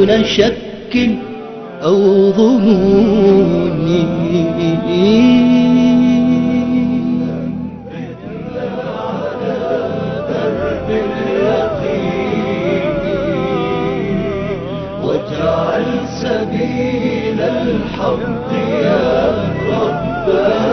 دون شك أو ظنون واجعل سبيل الحق يا رب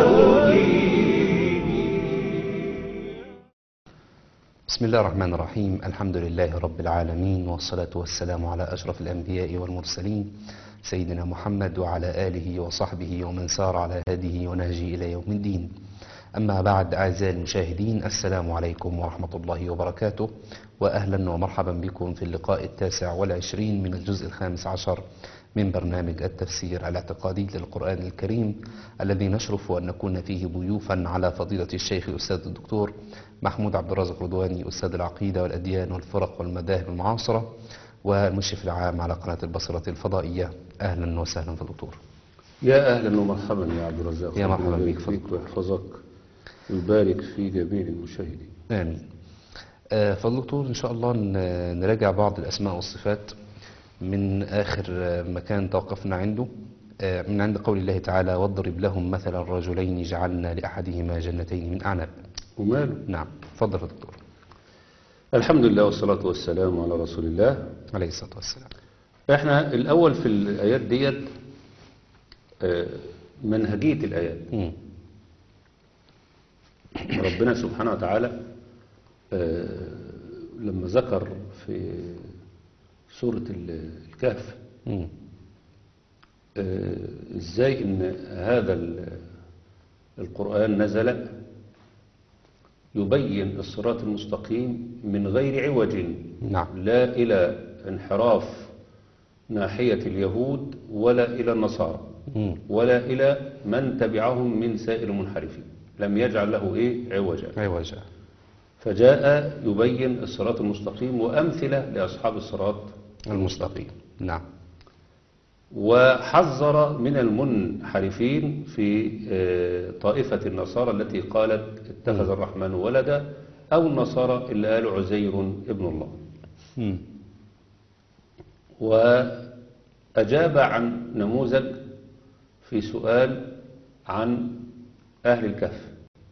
بسم الله الرحمن الرحيم الحمد لله رب العالمين والصلاة والسلام على أشرف الأنبياء والمرسلين سيدنا محمد وعلى آله وصحبه ومن سار على هذه ونهجه إلى يوم الدين أما بعد أعزائي المشاهدين السلام عليكم ورحمة الله وبركاته وأهلا ومرحبا بكم في اللقاء التاسع والعشرين من الجزء الخامس عشر من برنامج التفسير الاعتقادي للقرآن الكريم الذي نشرف أن نكون فيه ضيوفا على فضيلة الشيخ الأستاذ الدكتور محمود عبد الرازق رضواني أستاذ العقيدة والأديان والفرق والمذاهب المعاصرة والمشرف العام على قناة البصرة الفضائية أهلا وسهلا في الدكتور يا اهلا ومرحبا يا عبد الرزاق يا مرحبا ربنا بك، يبارك فيك فضل. ويحفظك ويبارك في جميع المشاهدين آمين آه، فالدكتور إن شاء الله ن- نراجع بعض الأسماء والصفات من آخر آه، مكان توقفنا عنده آه، من عند قول الله تعالى واضرب لهم مثلا رجلين جعلنا لأحدهما جنتين من أعنب وماله نعم تفضل يا دكتور الحمد لله والصلاة والسلام على رسول الله عليه الصلاة والسلام احنا الاول في الايات ديت آه، منهجية الايات مم. ربنا سبحانه وتعالى آه، لما ذكر في سورة ال- الكهف مم. آه، ازاي ان هذا ال- القرآن نزل يبين الصراط المستقيم من غير عوج نعم لا إلى انحراف ناحية اليهود ولا إلى النصارى مم. ولا إلى من تبعهم من سائر المنحرفين لم يجعل له إيه عوجا عوجا فجاء يبين الصراط المستقيم وأمثلة لأصحاب الصراط المستقيم نعم وحذر من المنحرفين في آه، طائفة النصارى التي قالت اتخذ الرحمن ولدا أو النصارى اللي قالوا عزير ابن الله مم. وأجاب عن نموذج في سؤال عن أهل الكهف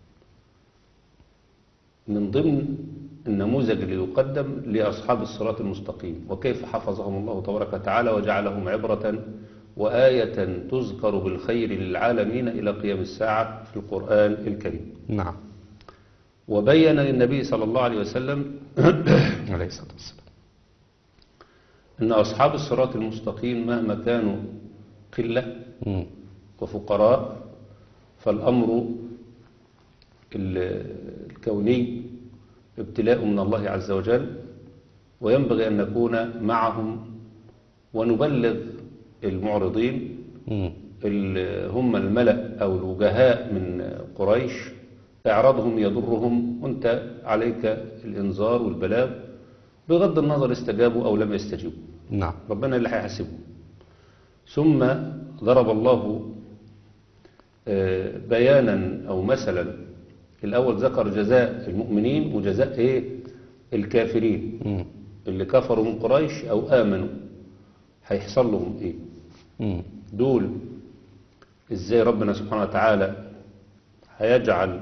من ضمن النموذج اللي يقدم لأصحاب الصراط المستقيم وكيف حفظهم الله تبارك وتعالى وجعلهم عبرة وآية تذكر بالخير للعالمين إلى قيام الساعة في القرآن الكريم نعم وبين للنبي صلى الله عليه وسلم عليه الصلاة والسلام أن أصحاب الصراط المستقيم مهما كانوا قلة مم. وفقراء فالأمر ال- الكوني ابتلاء من الله عز وجل وينبغي أن نكون معهم ونبلغ المعرضين مم. اللي هم الملأ أو الوجهاء من قريش إعراضهم يضرهم وانت عليك الإنذار والبلاغ بغض النظر استجابوا أو لم يستجيبوا نعم ربنا اللي هيحاسبه ثم ضرب الله آه، بيانا أو مثلا الأول ذكر جزاء المؤمنين وجزاء إيه الكافرين مم. اللي كفروا من قريش أو آمنوا هيحصل لهم إيه مم. دول إزاي ربنا سبحانه وتعالى هيجعل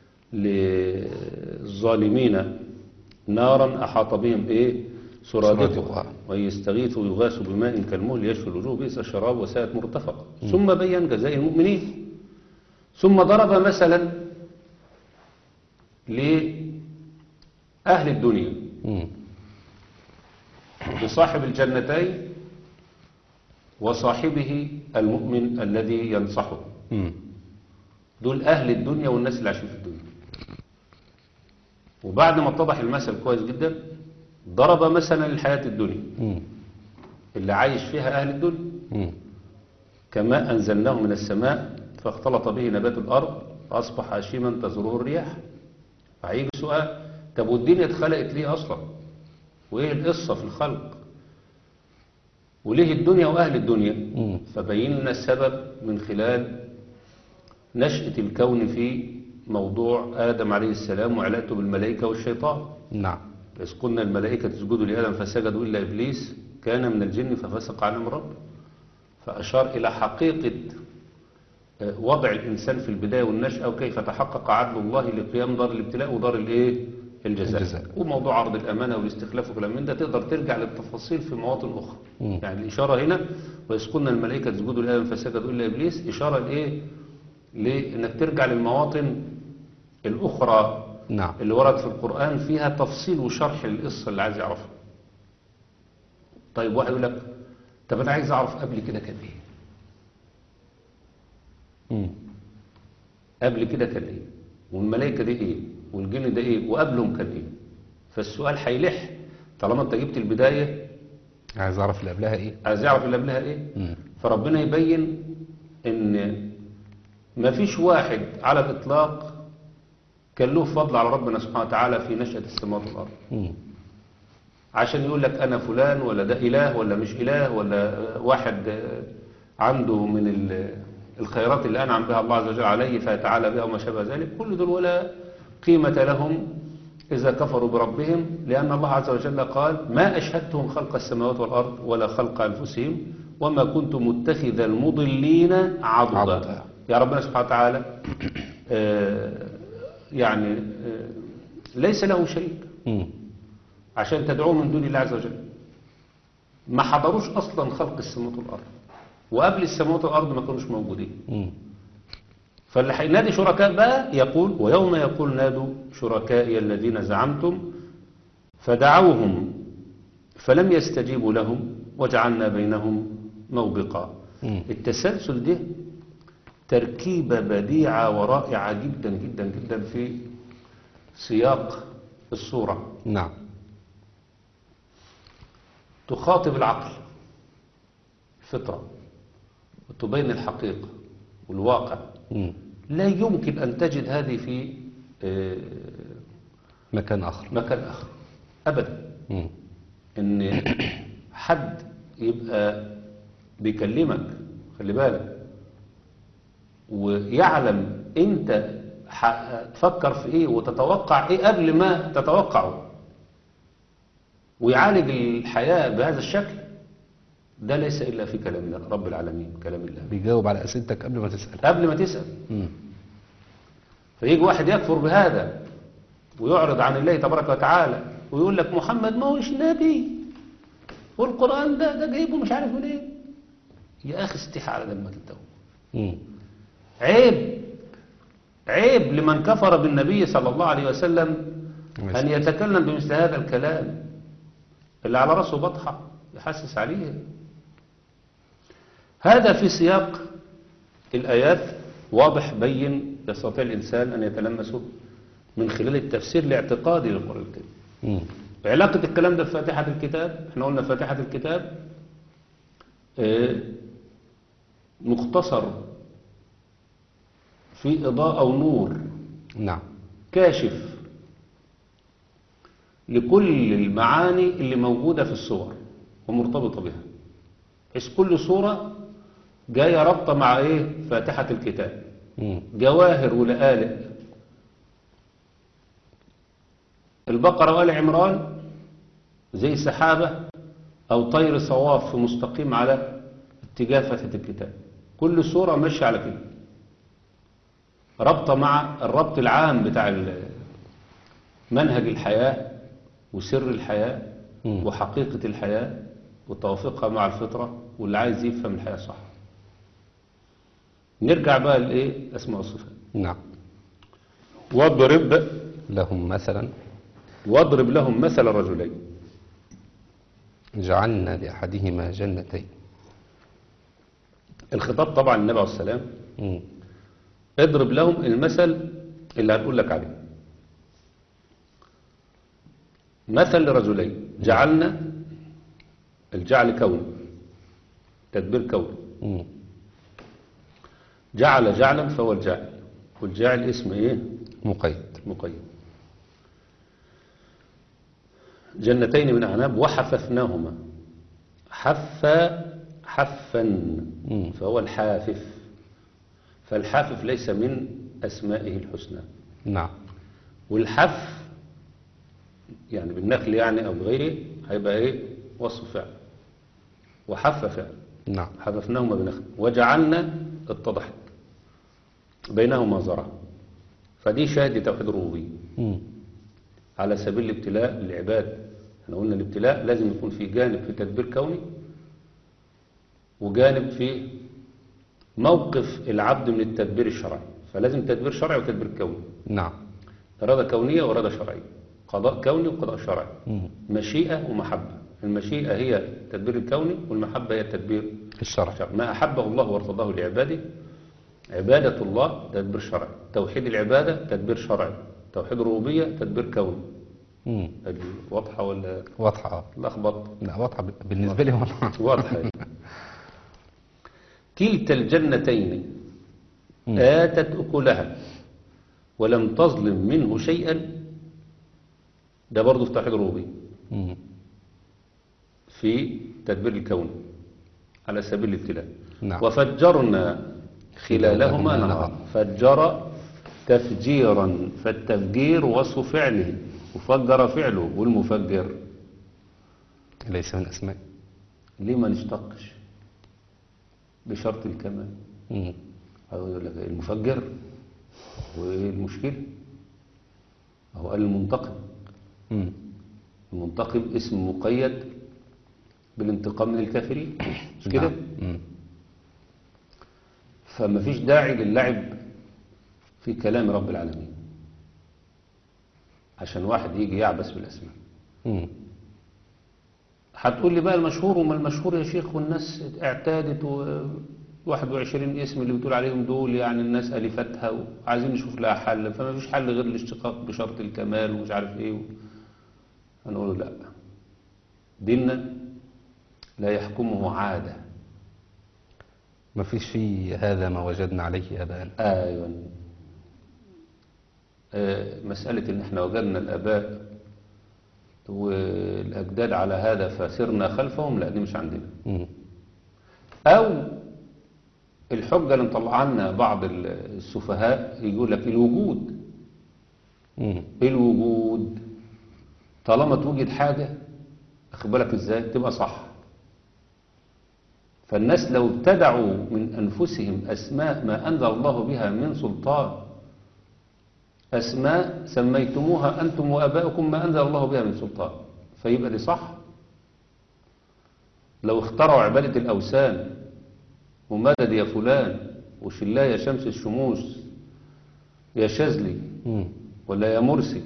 للظالمين نارا أحاط بهم إيه سرادقها سرادقها. ويستغيثوا يغاثوا بماء كالمهل يشفي الوجوه بئس الشراب وساءت مرتفقة ثم بين جزاء المؤمنين ثم ضرب مثلا لأهل الدنيا مم. بصاحب الجنتين وصاحبه المؤمن الذي ينصحه مم. دول أهل الدنيا والناس اللي عايشين في الدنيا وبعد ما اتضح المثل كويس جدا ضرب مثلا الحياة الدنيا مم. اللي عايش فيها أهل الدنيا مم. كما أنزلناه من السماء فاختلط به نبات الأرض فأصبح هشيما تزروه الرياح فهيجي سؤال طب والدنيا اتخلقت ليه أصلا وإيه القصة في الخلق وليه الدنيا وأهل الدنيا مم. فبين لنا السبب من خلال نشأة الكون في موضوع آدم عليه السلام وعلاقته بالملائكة والشيطان نعم إذ قلنا الملائكة اسجدوا لآدم فسجدوا إلا إبليس كان من الجن ففسق عن امر ربه فأشار إلى حقيقة آه، وضع الإنسان في البداية والنشأة وكيف تحقق عدل الله لقيام دار الابتلاء ودار الإيه؟ الجزاء. الجزاء. وموضوع عرض الأمانة والاستخلاف وكلام من ده تقدر ترجع للتفاصيل في مواطن أخرى مم. يعني الإشارة هنا وإذ قلنا الملائكة تسجدوا لآدم فسجدوا إلا إبليس إشارة لإيه؟ لإنك ترجع للمواطن الأخرى نعم اللي ورد في القرآن فيها تفصيل وشرح للقصة اللي عايز يعرفها طيب واحد يقول لك طب أنا عايز أعرف قبل كده كان إيه مم. قبل كده كان إيه والملائكة دي إيه والجن ده إيه وقبلهم كان إيه فالسؤال هيلح طالما أنت جبت البداية عايز اعرف اللي قبلها ايه عايز يعرف اللي قبلها إيه مم. فربنا يبين ان ما فيش واحد على الاطلاق كان له فضل على ربنا سبحانه وتعالى في نشأة السماوات والارض مم. عشان يقول لك انا فلان ولا ده اله ولا مش اله ولا واحد آه، عنده من ال- الخيرات اللي انعم بها الله عز وجل عليه فيتعالى بها وما شابه ذلك كل دول ولا قيمة لهم إذا كفروا بربهم لأن الله عز وجل قال ما أشهدتهم خلق السماوات والأرض ولا خلق أنفسهم وما كنت متخذ المضلين عضدا عضدا. يا ربنا سبحانه وتعالى آه، يعني آه، ليس له شريك مم. عشان تدعوه من دون الله عز وجل ما حضروش أصلا خلق السماوات والأرض وقبل السماوات والأرض ما كانوش موجودين مم. فاللي هينادي شركاء بقى يقول ويوم يقول نادوا شركائي الذين زعمتم فدعوهم فلم يستجيبوا لهم وجعلنا بينهم موبقا مم. التسلسل ده تركيبة بديعة ورائعة جدا جدا جدا في سياق الصورة نعم تخاطب العقل الفطرة وتبين الحقيقة والواقع مم. لا يمكن أن تجد هذه في آه، مكان اخر مكان آخر أبدا مم. إن حد يبقى بيكلمك خلي بالك ويعلم أنت ح- تفكر في إيه وتتوقع إيه قبل ما تتوقعه ويعالج الحياة بهذا الشكل ده ليس إلا في كلام الله رب العالمين كلام الله بيجاوب على اسئلتك قبل ما تسال قبل ما تسأل مم. فيجي واحد يكفر بهذا ويعرض عن الله تبارك وتعالى ويقول لك محمد ما هوش نبي والقرآن ده ده جايبه مش عارف منين يا أخي استحى على دمك التوبة مم. عيب عيب لمن كفر بالنبي صلى الله عليه وسلم أن يتكلم بمثل هذا الكلام اللي على رأسه بطحة يحسس عليه هذا في سياق الآيات واضح بين يستطيع الإنسان أن يتلمسه من خلال التفسير الاعتقادي للقرآن الكريم مم. علاقة الكلام ده بفاتحة الكتاب احنا قلنا فاتحة الكتاب آه، مختصر في إضاءة ونور نعم كاشف لكل المعاني اللي موجودة في الصور ومرتبطة بها بحيث كل صورة جاية رابطة مع ايه فاتحة الكتاب مم. جواهر ولآلئ البقرة وآل عمران زي سحابة أو طير صواف في مستقيم على اتجاه فتحة الكتاب كل سورة ماشية على كده ربط مع الربط العام بتاع ال- منهج الحياة وسر الحياة مم. وحقيقة الحياة وتوافقها مع الفطرة واللي عايز يفهم الحياة صح نرجع بقى لإيه أسماء والصفات نعم واضرب لهم مثلا واضرب لهم مثل الرجلين جعلنا لأحدهما جنتين الخطاب طبعا النبي عليه السلام مم. اضرب لهم المثل اللي هنقول لك عليه مثل لرجلين جعلنا الجعل كون تدبير كون مم. جعل جعلا فهو الجاعل والجاعل اسم ايه مقيد مقيد جنتين من أعناب وحففناهما حف حفا مم. فهو الحافف فالحافف ليس من أسمائه الحسنى نعم والحف يعني بالنخل يعني أو بغيره هيبقى إيه وصف فعل وحفف نعم حففناهما بنخل وجعلنا اتضحت بينهما زرع فدي شاهد توحيد الربوبيه مم. على سبيل الابتلاء للعباد احنا قلنا الابتلاء لازم يكون في جانب في تدبير كوني وجانب في موقف العبد من التدبير الشرعي فلازم تدبير شرعي وتدبير كوني نعم إرادة كونية وإرادة شرعية قضاء كوني وقضاء شرعي مم. مشيئة ومحبة المشيئة هي التدبير الكوني والمحبة هي التدبير الشرع الشرعي ما أحبه الله وارتضاه لعباده عبادة الله تدبير شرعي توحيد العبادة تدبير شرعي توحيد الربوبية تدبير كوني مم. هذه واضحة ولا واضحة اه لخبط لا واضحة ب- بالنسبة لي واضحة واضحة كلتا الجنتين مم. آتت أكلها ولم تظلم منه شيئا ده برضه في توحيد الربوبية مم. في تدبير الكون على سبيل الابتلاء نعم. وفجرنا خلالهما خلالهما نهرا نهرا. فجر تفجيرا فالتفجير وصف فعله وفجر فعله والمفجر ليس من أسماء ليه ما نشتقش بشرط الكمال مم. أو يقول لك المفجر وايه المشكلة هو قال المنتقم مم. المنتقم اسم مقيد بالانتقام من الكافرين مش كده نعم. مم. فما فيش داعي للعب في كلام رب العالمين عشان واحد يجي يعبس بالاسماء مم. هتقول لي بقى المشهور وما المشهور يا شيخ والناس اعتادت و 21 اسم اللي بتقول عليهم دول يعني الناس ألفتها وعايزين نشوف لها حل فما فيش حل غير الاشتقاق بشرط الكمال ومش عارف ايه هنقول له لا ديننا لا يحكمه عادة ما فيش في هذا ما وجدنا عليه آباءنا ايوه آه، مسألة ان احنا وجدنا الاباء والاجداد على هذا فسرنا خلفهم لا دي مش عندنا مم. أو الحجة اللي مطلع لنا بعض السفهاء يقول لك الوجود مم. الوجود طالما توجد حاجة أخد بالك إزاي تبقى صح فالناس لو ابتدعوا من أنفسهم أسماء ما أنزل الله بها من سلطان أسماء سميتموها أنتم وأباؤكم ما أنزل الله بها من سلطان فيبقى دي صح لو اخترعوا عبادة الأوثان ومدد يا فلان وشلا يا شمس الشموس يا شاذلي مم. ولا يا مرسي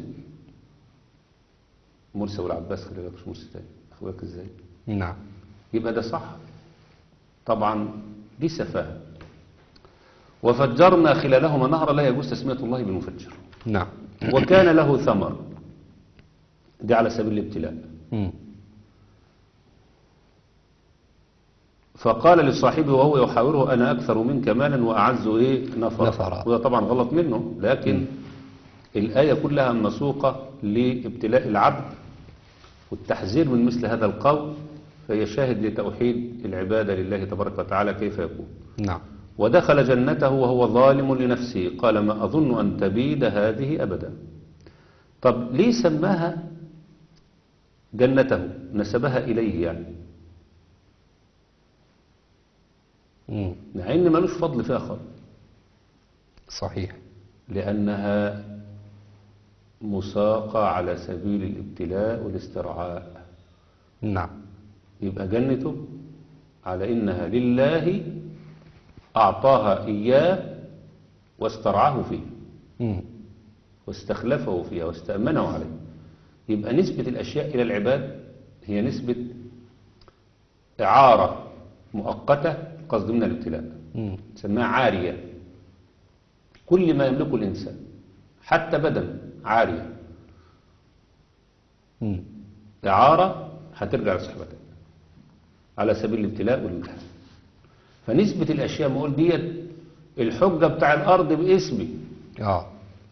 مرسي والعباس خلي بالك مش مرسي تاني اخوك ازاي نعم يبقى ده صح طبعا دي سفاهه وفجرنا خلالهما نهرا لا يجوز تسميه الله بالمفجر نعم وكان له ثمر دي على سبيل الابتلاء مم. فقال لصاحبه وهو يحاوره أنا أكثر منك مالا وأعز إيه نفرا نفرا. وده طبعا غلط منه لكن الآية كلها مسوقة لابتلاء العبد والتحذير من مثل هذا القول فهي شاهد لتوحيد العبادة لله تبارك وتعالى كيف يكون نعم ودخل جنته وهو ظالم لنفسه قال ما أظن أن تبيد هذه أبدا طب ليه سماها جنته نسبها إليه يعني مم. مع إن ملوش فضل فيها خالص صحيح لأنها مساقة على سبيل الابتلاء والاسترعاء نعم يبقى جنته على إنها لله أعطاها إياه واسترعاه فيه مم. واستخلفه فيها واستأمنه عليه يبقى نسبة الأشياء إلى العباد هي نسبة إعارة مؤقتة قصد من الابتلاء مم. سماها عارية كل ما يملكه الإنسان حتى بدن عارية مم. إعارة هترجع لصاحبتها على سبيل الابتلاء والامتحان فنسبة الأشياء ما أقول ديت الحجة بتاع الأرض باسمي اه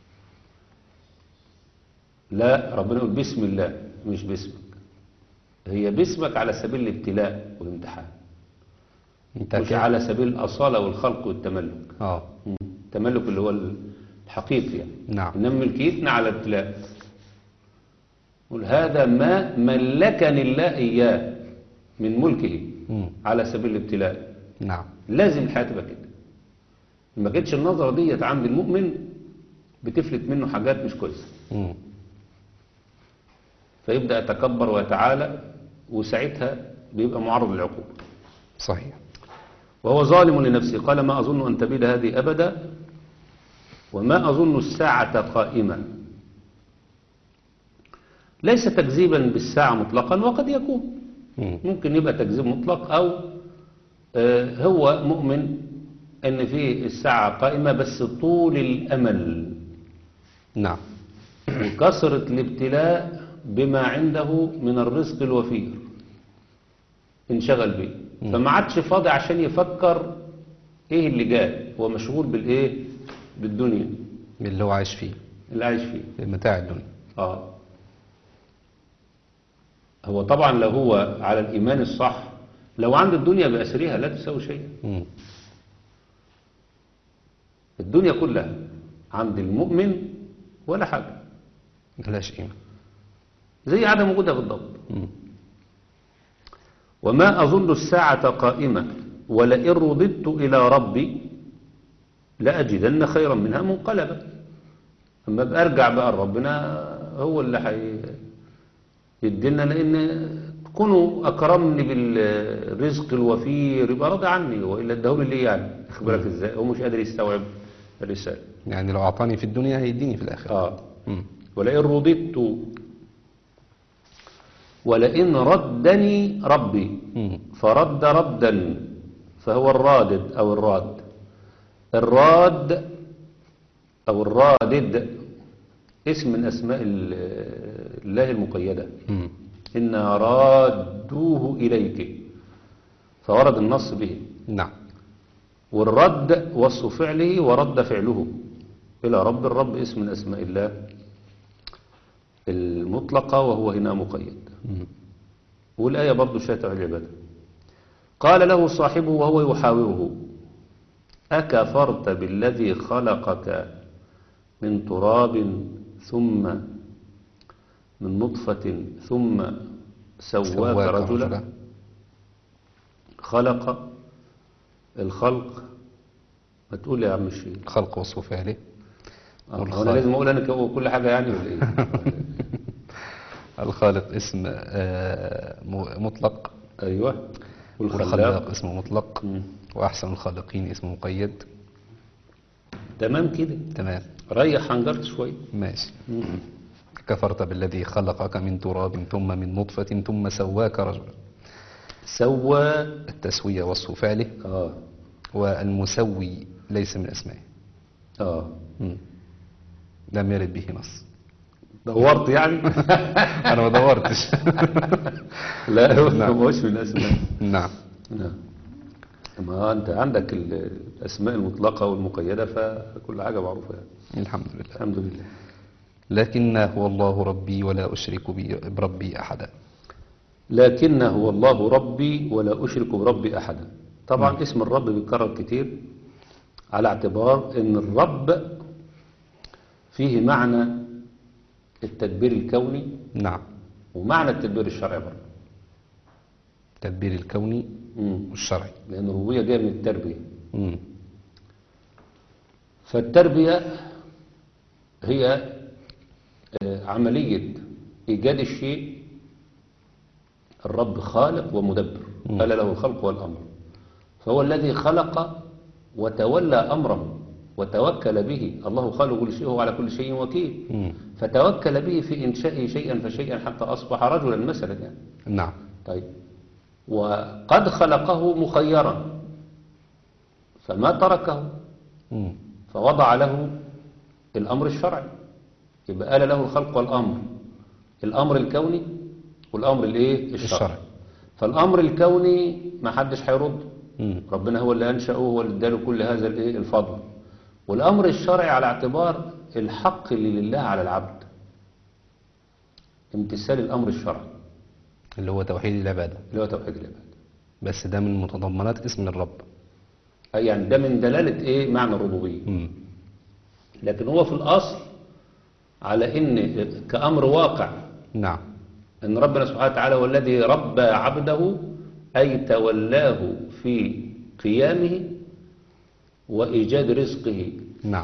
لا ربنا يقول بسم الله مش باسمك هي باسمك على سبيل الابتلاء والامتحان انت مش كده على سبيل الأصالة والخلق والتملك اه مم. التملك اللي هو الحقيقي يعني نعم إنما ملكيتنا على الابتلاء قل هذا ما ملكني الله إياه من ملكه مم. على سبيل الابتلاء نعم لازم الحياة تبقى كده ما كانتش النظرة ديت عند المؤمن بتفلت منه حاجات مش كويسة مم. فيبدأ يتكبر ويتعالى وساعتها بيبقى معرض للعقوبة صحيح وهو ظالم لنفسه قال ما أظن أن تبيد هذه أبدا وما أظن الساعة قائمة ليس تكذيبا بالساعة مطلقا وقد يكون مم. ممكن يبقى تكذيب مطلق أو آه، هو مؤمن أن في الساعة قائمة بس طول الأمل نعم وكثرة الابتلاء بما عنده من الرزق الوفير انشغل به فما عادش فاضي عشان يفكر ايه اللي جاي هو مشغول بالايه بالدنيا اللي هو عايش فيه اللي عايش فيه متاع الدنيا اه هو طبعا لو هو على الايمان الصح لو عنده الدنيا باسرها لا تساوي شيئا مم. الدنيا كلها عند المؤمن ولا حاجه ملهاش قيمة زي عدم وجودها بالضبط مم. وما أظن الساعة قائمة ولئن رددت إلى ربي لأجدن خيرا منها منقلبا أما أبقى أرجع بقى لربنا هو اللي حي يدينا لأن كونوا أكرمني بالرزق الوفير يبقى راضي عني وإلا اداهولي ليه يعني أخبرك إزاي هو مش قادر يستوعب الرسالة يعني لو أعطاني في الدنيا هيديني في الآخرة آه مم. ولئن رددت ولئن ردني ربي مم. فرد ردا فهو الرادد أو الراد الراد أو الرادد اسم من أسماء ال- الله المقيدة مم. إنا رادوه إليك فورد النص به نعم والرد وصف فعله ورد فعله إلى رب الرب اسم من أسماء الله المطلقة وهو هنا مقيد مم. والآية برضو شاتع العبادة قال له صاحبه وهو يحاوره أكفرت بالذي خلقك من تراب ثم من نطفة ثم سواك رجلا خلق الخلق ما تقول يا عم الشيخ الخلق وصف فعله آه، هو والخالق. انا لازم اقول انا ك- كل حاجه يعني ولا ايه الخالق اسم آه، م- مطلق ايوه والخلاق والخلاق اسمه مطلق مم. وأحسن الخالقين اسمه مقيد تمام كده تمام ريح حنجرت شويه ماشي كفرت بالذي خلقك من تراب ثم من نطفة ثم سواك رجلا سوى التسوية وصف فعله اه والمسوي ليس من أسمائه اه مم. لم يرد به نص دورت يعني أنا ما دورتش لا هو نعم. هو مش من الاسماء نعم نعم ما انت عندك ال- الاسماء المطلقه والمقيده فكل حاجه معروفه يعني الحمد لله الحمد لله لكن هو الله ربي ولا أشرك بي- بربي أحدا لكن هو الله ربي ولا أشرك بربي أحدا طبعا اسم الرب بيتكرر كتير على اعتبار ان الرب فيه معنى التدبير الكوني نعم ومعنى التدبير الشرعي برضه تدبير الكوني مم. والشرعي لأن الربوبية جاية من التربية مم. فالتربية هي آه، عملية إيجاد الشيء الرب خالق ومدبر قال له الخلق والأمر فهو الذي خلق وتولى أمره وتوكل به الله خالق كل شيء وهو على كل شيء وكيل مم. فتوكل به في إنشائه شيئا فشيئا حتى أصبح رجلا مثلا يعني نعم طيب وقد خلقه مخيرا فما تركه مم. فوضع له الأمر الشرعي يبقى قال له الخلق والأمر الأمر الكوني والأمر الإيه الشرعي الشرعي. فالأمر الكوني ما حدش هيرد مم. ربنا هو اللي أنشأه هو اللي اداله كل هذا الإيه الفضل والأمر الشرعي على اعتبار الحق اللي لله على العبد امتثال الأمر الشرعي اللي هو توحيد العبادة اللي هو توحيد العباد بس ده من متضمنات اسم الرب أي يعني ده من دلالة إيه معنى الربوبية مم. لكن هو في الأصل على إن كأمر واقع نعم إن ربنا سبحانه وتعالى هو الذي ربى عبده أي تولاه في قيامه وإيجاد رزقه نعم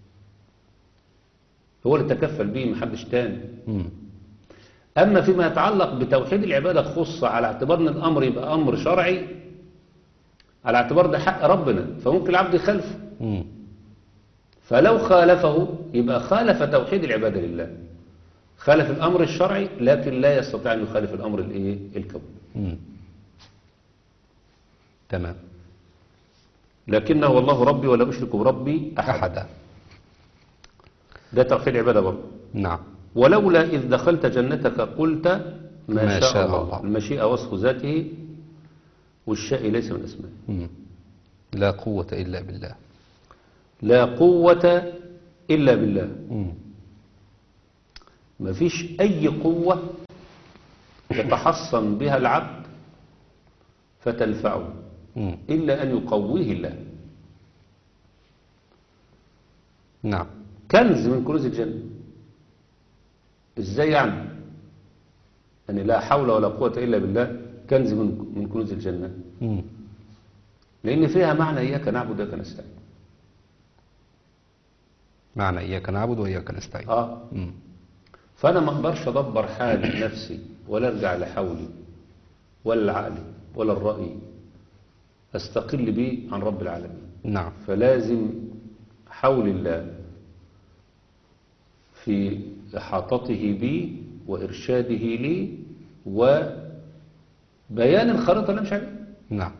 هو اللي تكفل به محدش تاني مم. أما فيما يتعلق بتوحيد العبادة خصة على اعتبار أن الأمر يبقى أمر شرعي على اعتبار ده حق ربنا فممكن العبد يخالفه مم. فلو خالفه يبقى خالف توحيد العبادة لله خالف الأمر الشرعي لكن لا يستطيع أن يخالف الأمر الإيه الكوني مم. تمام لكنه والله ربي ولا أشرك بربي أحد أحدا ده توحيد العبادة برضه نعم ولولا إذ دخلت جنتك قلت ما, ما شاء, شاء الله. الله. المشيئة وصف ذاته والشاء ليس من أسماء مم. لا قوة إلا بالله لا قوة إلا بالله مم. ما فيش أي قوة يتحصن بها العبد فتنفعه مم. إلا أن يقويه الله نعم كنز من كنوز الجنة إزاي يعني يعني لا حول ولا قوة إلا بالله كنز من من كنوز الجنة مم. لأن فيها معنى إياك نعبد وإياك نستعين معنى إياك نعبد وإياك نستعين آه مم. فأنا ما أقدرش أدبر حال نفسي ولا أرجع لحولي ولا لعقلي ولا الرأي أستقل به عن رب العالمين نعم فلازم حول الله في إحاطته بي وإرشاده لي وبيان الخريطة اللي مش عليها نعم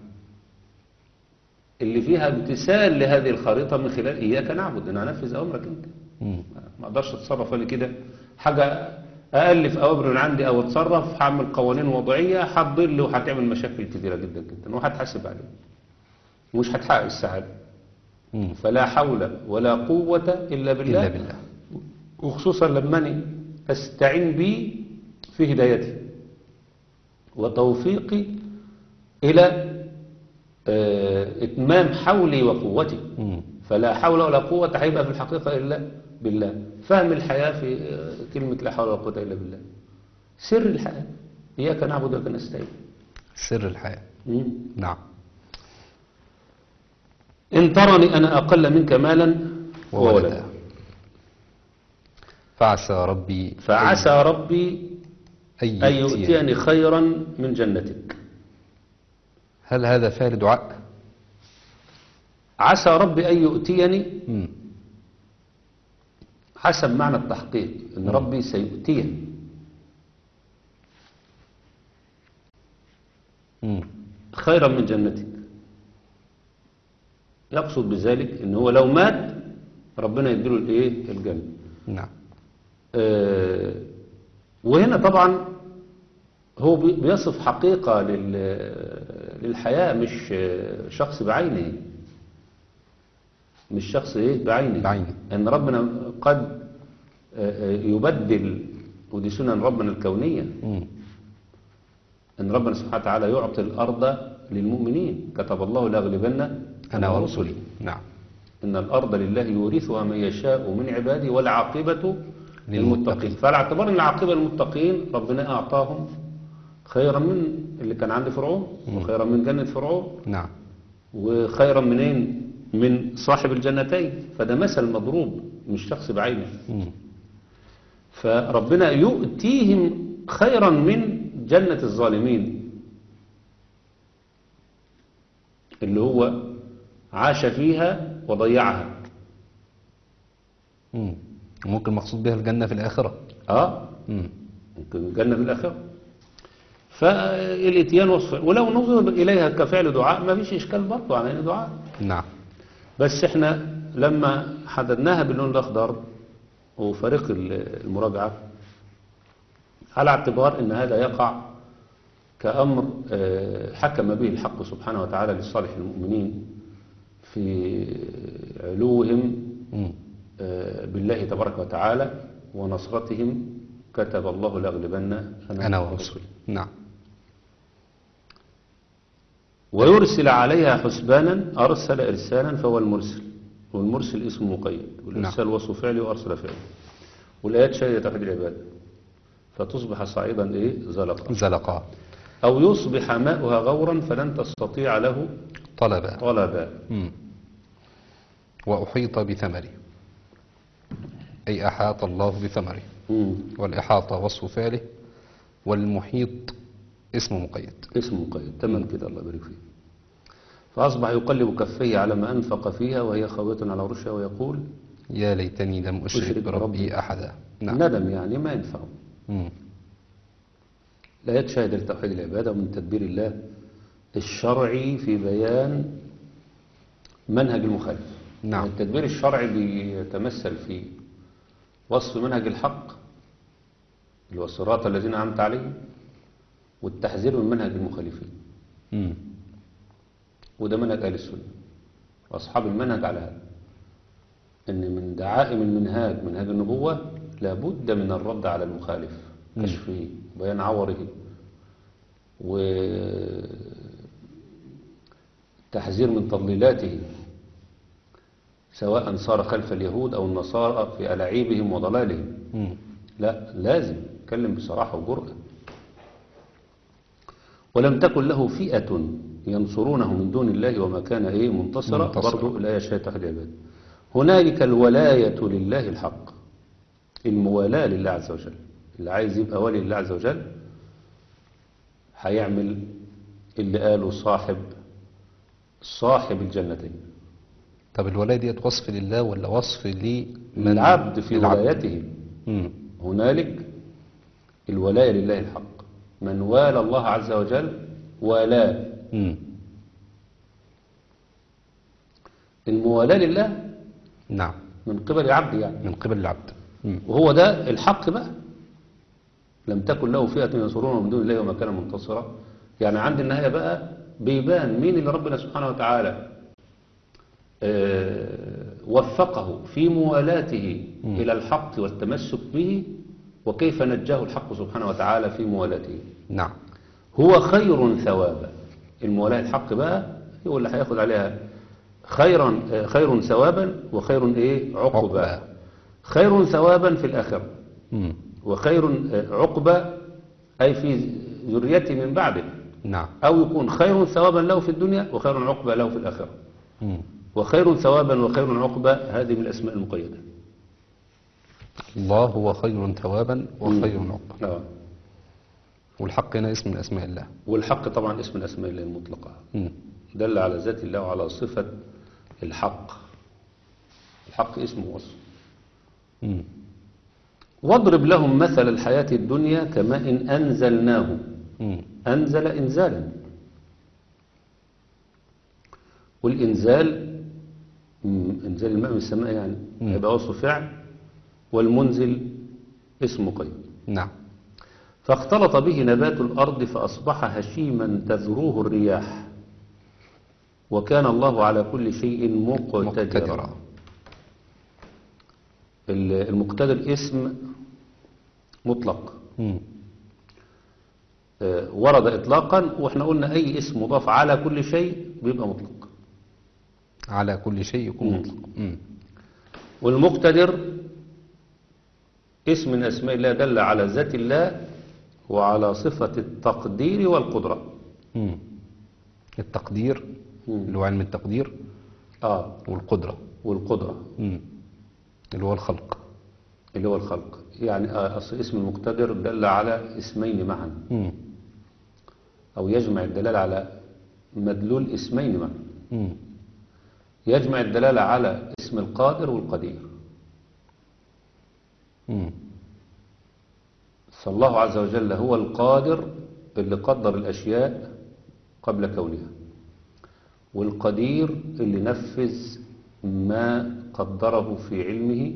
اللي فيها امتثال لهذه الخريطة من خلال إياك نعبد أنا أنفذ أمرك أنت مم. ما أقدرش أتصرف أنا كده حاجة أألف أوامر من عندي أو أتصرف هعمل قوانين وضعية هتضل وهتعمل مشاكل كتيرة جدا جدا وهتحاسب عليها مش هتحقق السعادة مم. فلا حول ولا قوة إلا بالله إلا بالله وخصوصا لما أنا أستعين بي في هدايتي وتوفيقي إلى آه، إتمام حولي وقوتي مم. فلا حول ولا قوة هيبقى في الحقيقة إلا بالله فهم الحياة في آه، كلمة لا حول ولا قوة إلا بالله سر الحياة إياك نعبد وإياك نستعين سر الحياة مم. نعم إن ترني أنا أقل منك مالا وولدا وولدا فعسى ربي فعسى ربي أن أن يؤتيني يؤتيني خيرا من جنتك هل هذا فعل دعاء؟ عسى ربي أن يؤتيني مم. حسب معنى التحقيق إن ربي سيؤتيني مم. خيرا من جنتك يقصد بذلك إن هو لو مات ربنا يديله الإيه الجنة نعم آه، وهنا طبعا هو بي- بيصف حقيقة لل- للحياة مش آه، شخص بعينه مش شخص ايه بعينه بعينه. ان ربنا قد آه، آه، يبدل ودي سنن ربنا الكونية مم. ان ربنا سبحانه وتعالى يعطي الارض للمؤمنين كتب الله لاغلبن أنا ورسلي نعم إن الأرض لله يورثها من يشاء من عباده والعاقبة للمتقين فعلى اعتبار أن العاقبة للمتقين ربنا أعطاهم خيرا من اللي كان عند فرعون وخيرا من جنة فرعون نعم وخيرا منين من صاحب الجنتين فده مثل مضروب مش شخص بعينه مم. فربنا يؤتيهم خيرا من جنة الظالمين اللي هو عاش فيها وضيعها مم. ممكن مقصود بها الجنة في الآخرة اه مم. ممكن الجنة في الآخرة فالاتيان وصف ولو نظر إليها كفعل دعاء ما فيش إشكال برضه على إنه دعاء نعم بس احنا لما حددناها باللون الأخضر وفريق ال- المراجعة على اعتبار ان هذا يقع كأمر آه، حكم به الحق سبحانه وتعالى لصالح المؤمنين في علوهم مم. آه، بالله تبارك وتعالى ونصرتهم كتب الله لأغلبن أنا ورسلي نعم ويرسل عليها حسبانا أرسل إرسالا فهو المرسل والمرسل اسم مقيد والإرسال وصف فعلي وأرسل فعلي والآيات شهدت توحيد العباد فتصبح صعيدا إيه زلقا زلقا أو يصبح ماؤها غورا فلن تستطيع له طلبا طلبا مم. وأحيط بثمره أي أحاط الله بثمره مم. والإحاطة وصف فعله والمحيط اسم مقيد اسم مقيد تمام كده الله يبارك فيه فأصبح يقلب كفيه على ما أنفق فيها وهي خاوية على عرشها ويقول يا ليتني لم أشرك أشرك بربي بربي أحدا نعم ندم يعني ما ينفعه مم. لا يتشاهد لتوحيد العبادة ومن تدبير الله الشرعي في بيان منهج المخالف نعم. التدبير الشرعي بيتمثل في وصف منهج الحق اللي هو الصراط الذين أنعمت عليهم والتحذير من منهج المخالفين مم. وده منهج أهل السنة وأصحاب المنهج على هذا إن من دعائم المنهاج منهاج النبوة لابد من الرد على المخالف كشفه بيان عوره وتحذير من تضليلاته سواء صار خلف اليهود أو النصارى في ألاعيبهم وضلالهم مم. لا لازم يتكلم بصراحة وجرأة ولم تكن له فئة ينصرونه من دون الله وما كان ايه منتصرا منتصرا. برضو الآية شهادة أحد العباد هنالك الولاية لله الحق الموالاة لله عز وجل اللي عايز يبقى ولي لله عز وجل هيعمل اللي قاله صاحب صاحب الجنتين طب الولاية ديت وصف لله ولا وصف لمن العبد في للعبد. ولايته مم. هنالك الولاية لله الحق من والى الله عز وجل والاه مم. الموالاة لله نعم من قبل العبد يعني من قبل العبد مم. وهو ده الحق بقى لم تكن له فئة ينصرونه من دون الله وما كان منتصرا يعني عند النهاية بقى بيبان مين اللي ربنا سبحانه وتعالى آه، وفقه في موالاته إلى الحق والتمسك به وكيف نجاه الحق سبحانه وتعالى في موالاته نعم هو خير ثوابا المولاة الحق بقى هو اللي هياخد عليها خيرا آه، خير ثوابا وخير ايه عقبا عقبا. خير ثوابا في الآخرة مم. وخير آه، عقبا أي في ذريته من بعده نعم أو يكون خير ثوابا له في الدنيا وخير عقبا له في الآخرة مم. وخير ثوابا وخير عقبا هذه من الأسماء المقيدة الله هو خير ثوابا وخير عقبا آه. والحق هنا اسم من أسماء الله والحق طبعا اسم من أسماء الله المطلقة مم. دل على ذات الله وعلى صفة الحق الحق اسمه وصف مم. واضرب لهم مثل الحياة الدنيا كماء إن أنزلناه مم. أنزل إنزالا والإنزال مم، إنزال الماء من السماء يعني يبقى وصف فعل والمنزل اسم قيد نعم فاختلط به نبات الأرض فأصبح هشيما تذروه الرياح وكان الله على كل شيء مقتدرا مقتدرا ال- المقتدر اسم مطلق مم. آه، ورد إطلاقا وإحنا قلنا أي اسم مضاف على كل شيء بيبقى مطلق على كل شيء يكون مم. مطلق مم. والمقتدر اسم من أسماء الله دل على ذات الله وعلى صفة التقدير والقدرة مم. التقدير مم. اللي هو علم التقدير آه والقدرة والقدرة مم. اللي هو الخلق اللي هو الخلق يعني آه، أصل اسم المقتدر دل على اسمين معا مم. أو يجمع الدلالة على مدلول اسمين معا مم. يجمع الدلالة على اسم القادر والقدير مم. فالله عز وجل هو القادر اللي قدر الأشياء قبل كونها والقدير اللي نفذ ما قدره في علمه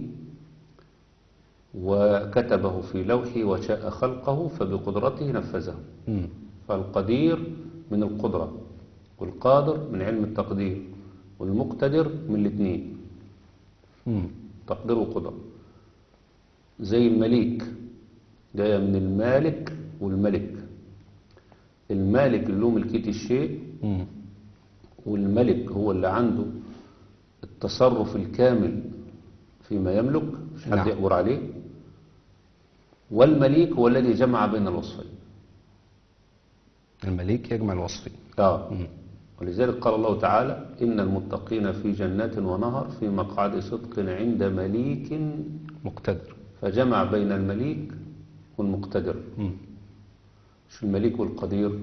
وكتبه في لوحه وشاء خلقه فبقدرته نفذه مم. فالقدير من القدرة والقادر من علم التقدير والمقتدر من الاثنين مم. تقدير وقدرة زي المليك جاية من المالك والملك المالك اللي له ملكية الشيء مم. والملك هو اللي عنده التصرف الكامل فيما يملك مش حد نعم. يقبر عليه والمليك هو الذي جمع بين الوصفين المليك يجمع الوصفين آه مم. ولذلك قال الله تعالى إن المتقين في جنات ونهر في مقعد صدق عند مليك مقتدر فجمع بين المليك والمقتدر مم. مش المليك والقدير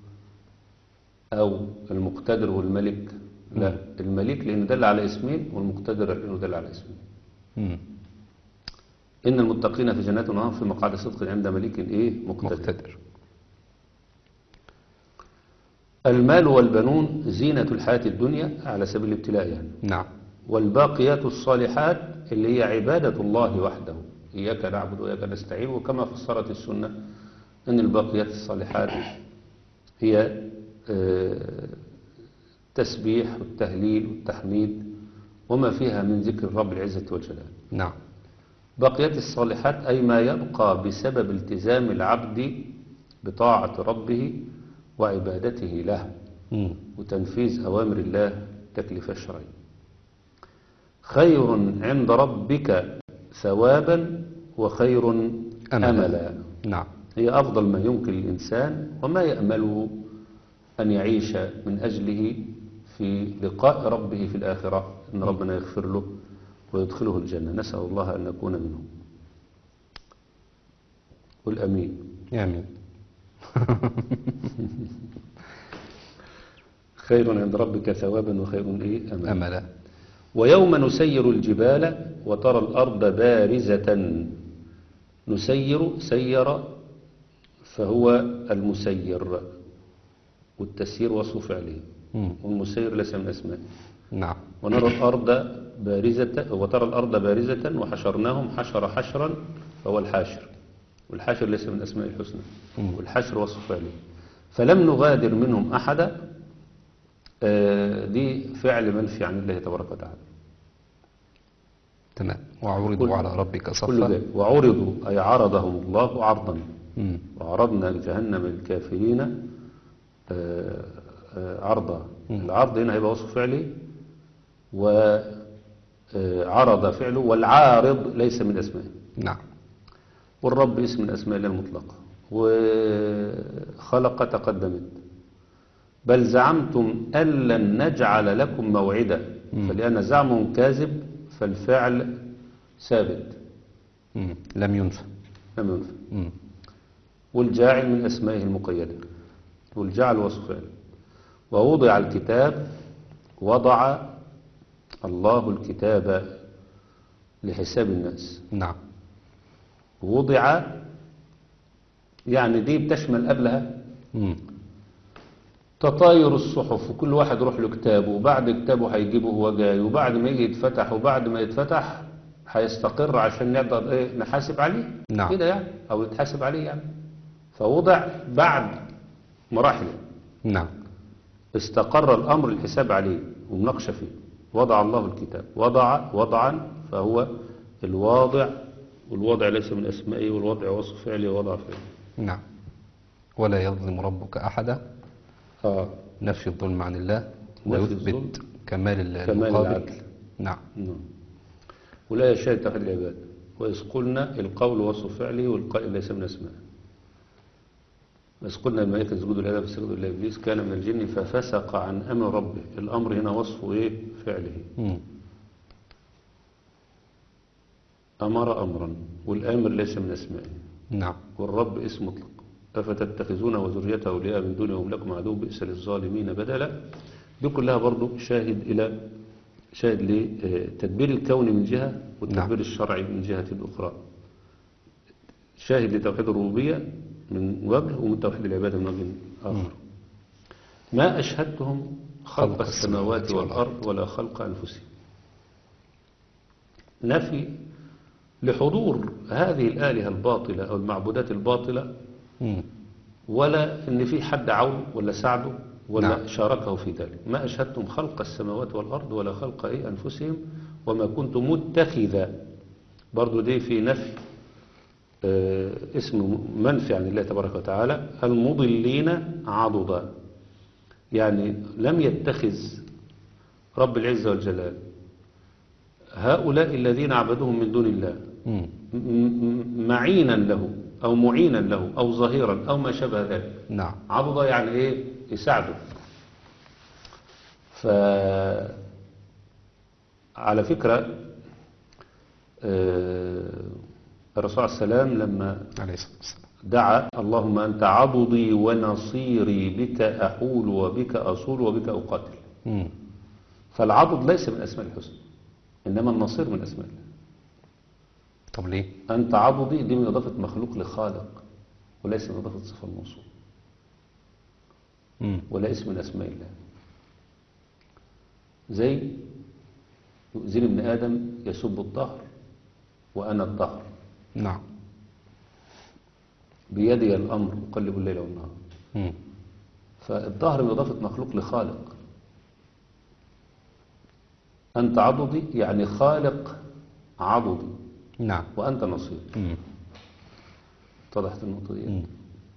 أو المقتدر والملك لا المليك لأنه دل على اسمين والمقتدر لأنه دل على اسمين مم. إن المتقين في جنات ونهر في مقعد صدق عند مليك إيه مقتدر مقتدر المال والبنون زينة الحياة الدنيا على سبيل الابتلاء يعني نعم والباقيات الصالحات اللي هي عبادة الله وحده إياك نعبد وإياك نستعين وكما فسرت السنة أن الباقيات الصالحات هي آه، التسبيح والتهليل والتحميد وما فيها من ذكر الرب العزة والجلال نعم بقية الصالحات أي ما يبقى بسبب التزام العبد بطاعة ربه وعبادته له مم. وتنفيذ أوامر الله تكليف الشرعي خير عند ربك ثوابا وخير أملا. أملا نعم هي أفضل ما يمكن للإنسان وما يأمله أن يعيش من أجله في لقاء ربه في الآخرة أن ربنا يغفر له ويدخله الجنة نسأل الله أن نكون منهم قل أمين آمين خير عند ربك ثوابا وخير إيه أملا أملا ويوم نسير الجبال وترى الأرض بارزة نسير سير فهو المسير والتسيير وصف فعله مم. والمسير ليس من أسماء نعم ونرى الأرض بارزة وترى الأرض بارزة وحشرناهم حشر حشرا فهو الحاشر والحاشر ليس من أسماء الحسنى مم. والحشر وصف فعله فلم نغادر منهم أحدا آه، دي فعل منفي عن الله تبارك وتعالى تمام وعرضوا كل- على ربك كل صفا ذلك وعرضوا أي عرضهم الله عرضا مم. وعرضنا جهنم للكافرين آه، آه، عرضا مم. العرض هنا هيبقى وصف فعلي وعرض فعله والعارض ليس من أسمائه نعم والرب اسم من أسماء الله المطلقة وخلق تقدمت بل زعمتم أن لن نجعل لكم موعدا مم. فلأن زعمهم كاذب فالفعل ثابت مم. لم ينفى لم ينفع مم. والجاعل من أسمائه المقيدة والجعل وصف فعل ووضع الكتاب وضع الله الكتاب لحساب الناس نعم وضع يعني دي بتشمل قبلها مم. تطاير الصحف وكل واحد يروح له كتابه وبعد كتابه هيجيبه هو جاي وبعد ما يجي يتفتح وبعد ما يتفتح هيستقر عشان نقدر ايه نحاسب عليه نعم. كده يعني او يتحاسب عليه يعني فوضع بعد مراحل نعم استقر الامر الحساب عليه ومناقشه فيه وضع الله الكتاب وضع وضعا فهو الواضع والوضع ليس من اسمائه والوضع وصف فعله ووضع فعله نعم ولا يظلم ربك أحدا اه نفي الظلم عن الله نفي ويثبت الظلم. كمال ال- كمال المقابل العدل. نعم نعم ولا يشاء توحيد العباد وإذ قلنا القول وصف فعله والقائل ليس من أسمائه بس قلنا الملائكة اسجدوا لآدم فسجدوا إلا إبليس كان من الجن ففسق عن أمر ربه الأمر هنا وصفه إيه فعله مم. أمر أمرا والآمر ليس من أسمائه نعم والرب اسم مطلق أفتتخذونه وذريته أولياء من دونهم لكم عدو بئس للظالمين بدلا دي كلها برضو شاهد إلى شاهد لتدبير الكون من جهة والتدبير نعم. الشرعي من جهة أخرى شاهد لتوحيد الربوبية من وجه ومن توحيد العبادة من وجه آخر ما أشهدتهم خلق خلق السماوات السماوات والأرض ولا خلق أنفسهم نفي لحضور هذه الآلهة الباطلة أو المعبودات الباطلة مم. ولا ان في حد عون ولا ساعده ولا نعم. نعم. شاركه في ذلك ما أشهدتم خلق السماوات والأرض ولا خلق أي أنفسهم وما كنت متخذا برضو دي في نفي آه اسم منفي عن الله تبارك وتعالى المضلين عضدا يعني لم يتخذ رب العزة والجلال هؤلاء الذين عبدوهم من دون الله مم. م- م- معينا له أو معينا له أو ظهيرا أو ما شابه ذلك نعم عضد يعني إيه يساعده ف على فكرة آه، الرسول عليه السلام لما عليه الصلاة والسلام دعا اللهم أنت عضدي ونصيري بك أحول وبك أصول وبك أقاتل مم. فالعضد ليس من أسماء الحسنى إنما النصير من أسماء الله طب ليه أنت عضدي دي من إضافة مخلوق لخالق وليس من إضافة صفة الموصول مم. ولا اسم من أسماء الله زي يؤذيني ابن آدم يسب الظهر وأنا الظهر نعم بيدي الأمر أقلب الليل والنهار مم. فالظهر من إضافة مخلوق لخالق أنت عضدي يعني خالق عضدي نعم وأنت نصير مم. اتضحت النقطة دي مم.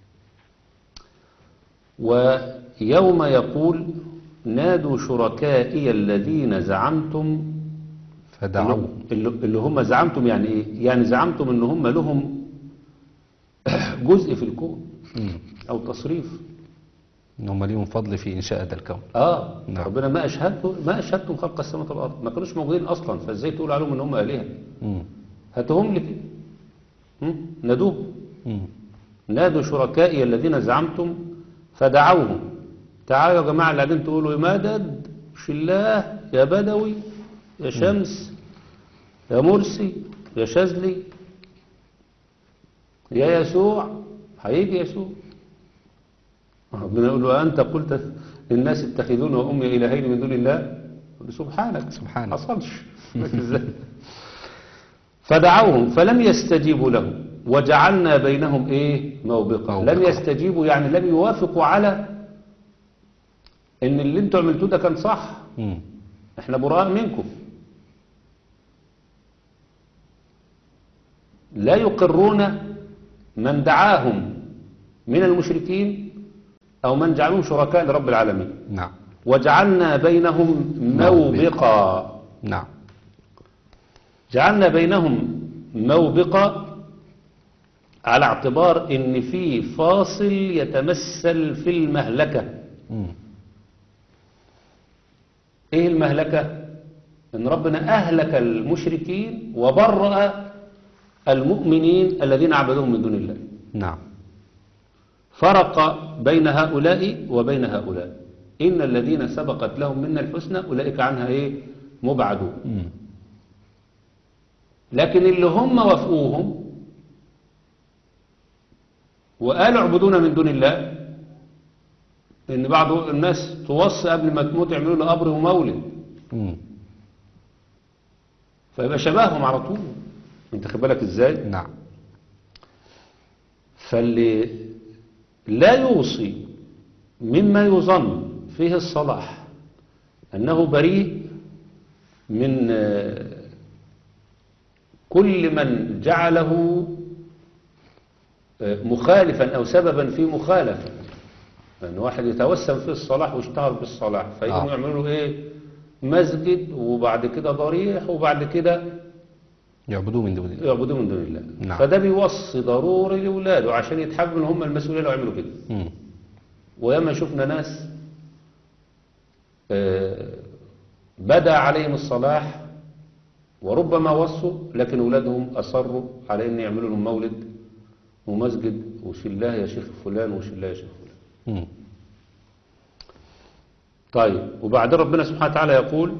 ويوم يقول نادوا شركائي الذين زعمتم فدعوا اللي اللي هم زعمتم يعني ايه يعني زعمتم ان هم لهم جزء في الكون مم. او تصريف ان هم ليهم فضل في انشاء هذا الكون اه نعم. ربنا ما اشهدتم ما اشهدتم خلق السماوات والارض ما كانوش موجودين اصلا فازاي تقول عليهم ان هم الهه مم. هاتهم لي كده هم؟ نادوه مم. نادوا شركائي الذين زعمتم فدعوهم تعالوا يا جماعة اللي قاعدين تقولوا يا مدد مش الله يا بدوي يا شمس يا مرسي يا شاذلي يا يسوع هيجي يسوع ربنا يقول له أنت قلت للناس اتخذون وأمي إلهين من دون الله يقول له سبحانك سبحانك. حصلش إزاي؟ فدعوهم فلم يستجيبوا له وجعلنا بينهم ايه موبقا موبقا. لم يستجيبوا يعني لم يوافقوا على ان اللي انتوا عملتوه ده كان صح مم. احنا براء منكم لا يقرون من دعاهم من المشركين او من جعلهم شركاء لرب العالمين نعم وجعلنا بينهم موبقا نعم جعلنا بينهم موبقة على اعتبار ان في فاصل يتمثل في المهلكة مم. ايه المهلكة ان ربنا اهلك المشركين وبرأ المؤمنين الذين عبدوهم من دون الله نعم فرق بين هؤلاء وبين هؤلاء ان الذين سبقت لهم منا الحسنى اولئك عنها ايه مبعدون مم. لكن اللي هم وافقوهم وقالوا اعبدونا من دون الله ان بعض الناس توصي قبل ما تموت يعملوا له قبر ومولد مم. فيبقى شبههم على طول انت خد بالك ازاي نعم فاللي لا يوصي مما يظن فيه الصلاح أنه بريء من آه، كل من جعله آه، مخالفا أو سببا في مخالفة لأن واحد يتوسم في الصلاح واشتهر بالصلاح فيقوموا آه. يعملوا ايه مسجد وبعد كده ضريح وبعد كده يعبدوه من دون الله يعبدوا من دون الله نعم. فده بيوصي ضروري لاولاده عشان يتحملوا ان هم المسؤوليه لو عملوا كده مم. وياما شفنا ناس آه، بدا عليهم الصلاح وربما وصوا لكن اولادهم اصروا على ان يعملوا لهم مولد ومسجد وشلاه يا شيخ فلان وشلاه يا شيخ فلان مم. طيب وبعدين ربنا سبحانه وتعالى يقول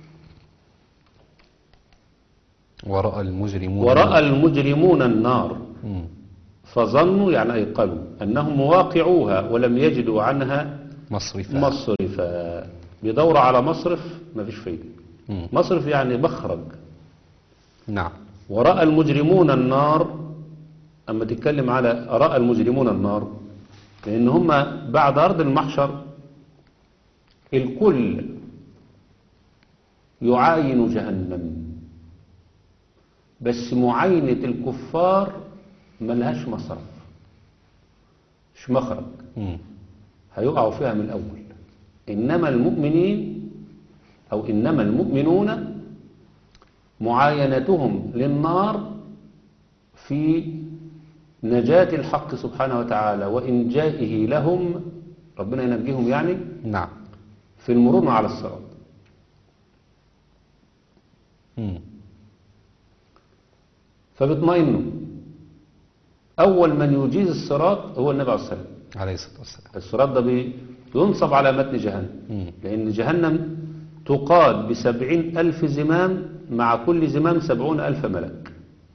ورأى المجرمون ورأى المجرمون النار مم. فظنوا يعني أيقنوا أنهم واقعوها ولم يجدوا عنها مصرفا مصرفا بيدوروا على مصرف مفيش فايدة مم. مصرف يعني مخرج نعم ورأى المجرمون النار أما تتكلم على رأى المجرمون النار لأن هم بعد أرض المحشر الكل يعاين جهنم بس معاينة الكفار ملهاش مصرف مش مخرج مم. هيقعوا فيها من الأول إنما المؤمنين أو إنما المؤمنون معاينتهم للنار في نجاة الحق سبحانه وتعالى وإنجائه لهم ربنا ينجيهم يعني نعم في المرور على الصراط مم. فبيطمئنوا أول من يجيز الصراط هو النبي عليه الصلاة والسلام عليه الصلاة والسلام الصراط ده بي- بينصب على متن جهنم مم. لأن جهنم تقاد بسبعين ألف زمام مع كل زمام سبعون ألف ملك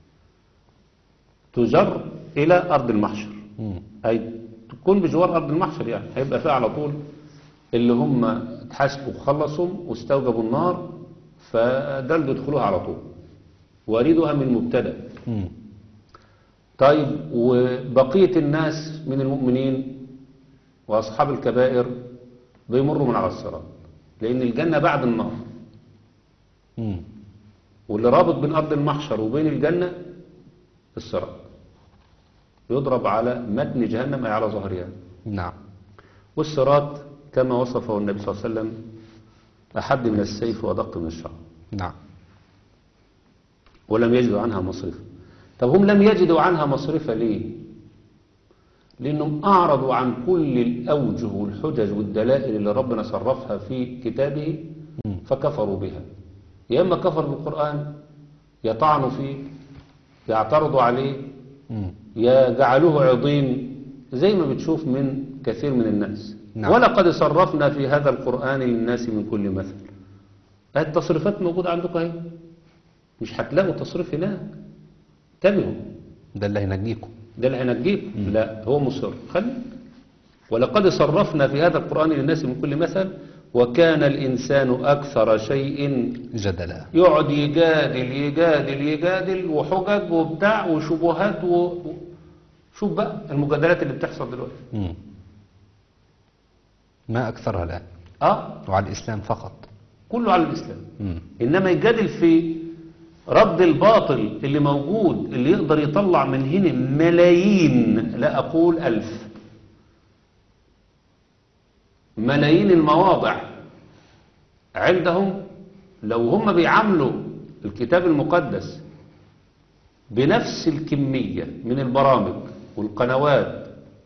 تجر إلى أرض المحشر مم. أي تكون بجوار أرض المحشر يعني هيبقى فيها على طول اللي هم اتحاسبوا وخلصوا واستوجبوا النار فدلوا يدخلوها على طول واريدها من مبتدأ مم. طيب وبقية الناس من المؤمنين وأصحاب الكبائر بيمروا من على الصراط لأن الجنة بعد النار مم. واللي رابط بين أرض المحشر وبين الجنة الصراط يضرب على متن جهنم أي على ظهرها نعم والصراط كما وصفه النبي صلى الله عليه وسلم أحد من السيف وأدق من الشعر نعم ولم يجدوا عنها مصرفا طب هم لم يجدوا عنها مصرفا ليه لأنهم أعرضوا عن كل الأوجه والحجج والدلائل اللي ربنا صرفها في كتابه مم. فكفروا بها يا إما كفر بالقرآن يطعنوا فيه يعترضوا عليه مم. يجعلوه عضين زي ما بتشوف من كثير من الناس نعم. ولقد صرفنا في هذا القرآن للناس من كل مثل التصريفات موجودة عندكم اهي مش هتلاقوا تصريف هناك انتبهوا ده اللي هينجيكم ده اللي هينجيكم لا هو مصر خلي ولقد صرفنا في هذا القرآن للناس من كل مثل وكان الإنسان أكثر شيء جدلا يقعد يجادل يجادل يجادل وحجج وبتاع وشبهات و... و- شوف بقى المجادلات اللي بتحصل دلوقتي مم. ما أكثرها الآن اه وعلى الإسلام فقط كله على الإسلام مم. إنما يجادل في رد الباطل اللي موجود اللي يقدر يطلع من هنا ملايين لا أقول ألف ملايين المواضع عندهم لو هم بيعاملوا الكتاب المقدس بنفس الكمية من البرامج والقنوات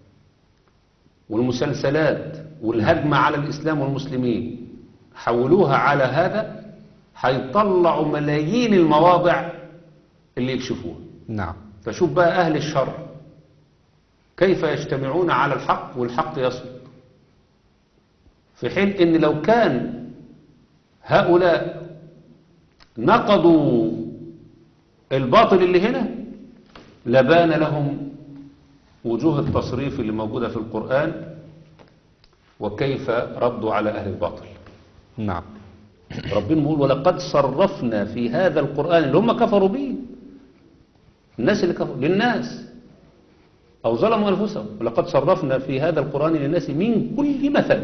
والمسلسلات والهجمة على الإسلام والمسلمين حولوها على هذا هيطلعوا ملايين المواضع اللي يكشفوها نعم فشوف بقى أهل الشر كيف يجتمعون على الحق والحق يصل في حين ان لو كان هؤلاء نقضوا الباطل اللي هنا لبان لهم وجوه التصريف اللي موجودة في القرآن وكيف ردوا على أهل الباطل نعم ربنا بيقول ولقد صرفنا في هذا القرآن اللي هم كفروا به الناس اللي كفروا للناس أو ظلموا أنفسهم ولقد صرفنا في هذا القرآن للناس من كل مثل